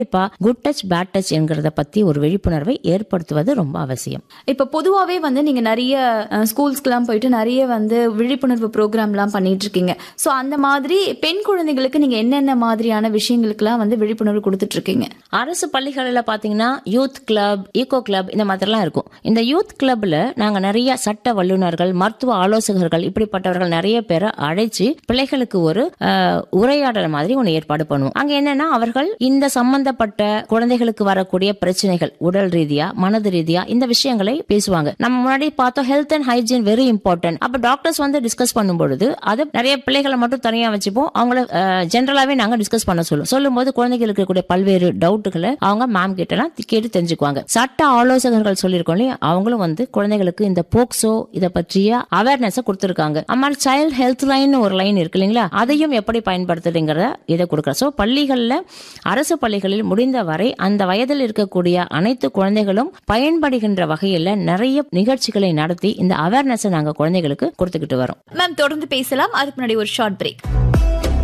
கண்டிப்பா good touch bad touch என்கிறத பத்தி ஒரு விழிப்புணர்வை ஏற்படுத்துவது ரொம்ப அவசியம் இப்ப பொதுவாவே வந்து நீங்க நிறைய அஹ், ஸ்கூல்ஸ்க்குலாம் போயிட்டு நிறைய வந்து விழிப்புணர்வு ப்ரோக்ராம்லாம் பண்ணிட்டு இருக்கீங்க சோ அந்த மாதிரி பெண் குழந்தைகளுக்கு நீங்க என்னென்ன மாதிரியான விஷயங்களுக்குலாம் வந்து விழிப்புணர்வு கொடுத்துட்டு இருக்கீங்க அரசு பள்ளிகளில் பார்த்தீங்கன்னா யூத் கிளப் ஈகோ கிளப் இந்த மாதிரிலாம் இருக்கும் இந்த யூத் கிளப்ல நாங்க நிறைய சட்ட வல்லுநர்கள் மருத்துவ ஆலோசகர்கள் இப்படிப்பட்டவர்கள் நிறைய பேரை அழைச்சு பிள்ளைகளுக்கு ஒரு அஹ், உரையாடல் மாதிரி ஒன்று ஏற்பாடு பண்ணுவோம் அங்க என்னன்னா அவர்கள் இந்த சம்பந்தப்பட்ட குழந்தைகளுக்கு வரக்கூடிய பிரச்சனைகள் உடல் ரீதியா மனது ரீதியா இந்த விஷயங்களை பேசுவாங்க நம்ம முன்னாடி பார்த்தோம் health and hygiene very important அப்ப டாக்டர்ஸ் வந்து டிஸ்கஸ் பண்ணும் பொழுது அது நிறைய பிள்ளைகளை மட்டும் தனியா வச்சுப்போம் அவங்கள ஜென்ரலாவே நாங்க டிஸ்கஸ் பண்ண சொல்லுவோம் சொல்லும்போது குழந்தைகளுக்கு இருக்கக்கூடிய பல்வேறு டவுட்டுகளை அவங்க மேம் கிட்ட எல்லாம் கேட்டு தெரிஞ்சுக்குவாங்க சட்ட ஆலோசகர்கள் சொல்லியிருக்கோம் இல்லையா அவங்களும் வந்து குழந்தைகளுக்கு இந்த போக்சோ இதை பற்றிய அவேர்னஸ் கொடுத்திருக்காங்க அம்மா சைல்ட் ஹெல்த் லைன் ஒரு லைன் இருக்கு இல்லைங்களா அதையும் எப்படி பயன்படுத்துறதுங்கிறத இதை கொடுக்குற ஸோ பள்ளிகளில் அரசு பள்ளிகளில் முடிந்த வரை அந்த வயதில் இருக்கக்கூடிய அனைத்து குழந்தைகளும் பயன்படுகின்ற வகையில் நிறைய நிகழ்ச்சிகளை நடத்தி இந்த அவேர்னஸை நாங்கள் குழந்தைகளுக்கு கொடுத்துக்கிட்டு வரோம் மேம் தொடர்ந்து பேசலாம் அதுக்கு முன்னாடி ஒரு ஷார்ட் பிரேக்